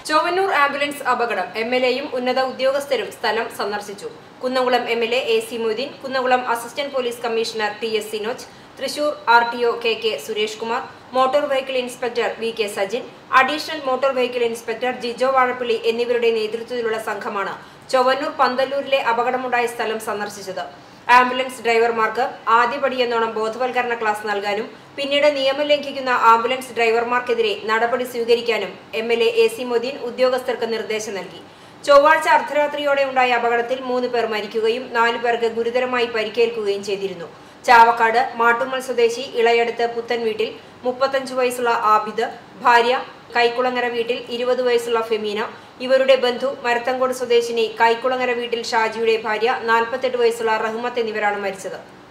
Chowwannur ambulance അപകടം M L എയും ഉന്നത ഉദ്യോഗസ്ഥരും സ്ഥലം സന്ദർശിച്ചു Kunnamkulam M L A A C Moideen Kunnamkulam assistant police commissioner T S Sinoj Thrissur R T O K K Suresh Kumar motor vehicle inspector V K Sajin additional motor vehicle inspector Jijo Vazhappally എന്നിവരുടെ നേതൃത്വത്തിലുള്ള സംഘമാണ് ചൊവ്വന്നൂർ പന്തല്ലൂരിലെ അപകടമുണ്ടായ സ്ഥലം സന്ദർശിച്ചത് ആംബുലൻസ് ഡ്രൈവർമാർക്ക് ആദ്യപടിയെന്നോണം ബോധവൽക്കരണ ക്ലാസ് നൽകാനും പിന്നീട് നിയമം ലംഘിക്കുന്ന ആംബുലൻസ് ഡ്രൈവർമാർക്കെതിരെ നടപടി സ്വീകരിക്കാനും M L A A C Moideen ഉദ്യോഗസ്ഥർക്ക് നിർദ്ദേശം നൽകി ചൊവ്വാഴ്ച അർദ്ധരാത്രിയോടെ ഉണ്ടായ അപകടത്തിൽ മൂന്ന് പേർ മരിക്കുകയും നാലു പേർക്ക് ഗുരുതരമായി പരിക്കേൽക്കുകയും ചെയ്തിരുന്നു ചാവക്കാട് മാട്ടുമ്മൽ സ്വദേശി ഇളയടത്ത് പുത്തൻ വീട്ടിൽ മുപ്പത്തഞ്ച് വയസ്സുള്ള ആബിദ് ഭാര്യ കൈക്കുളങ്ങര വീട്ടിൽ ഇരുപത് വയസ്സുള്ള ഫെമീന ഇവരുടെ ബന്ധു മരത്തങ്കോട് സ്വദേശിനി കൈക്കുളങ്ങര വീട്ടിൽ ഷാജിയുടെ ഭാര്യ നാൽപ്പത്തെട്ട് വയസ്സുള്ള റഹ്മത്ത് എന്നിവരാണ് മരിച്ചത്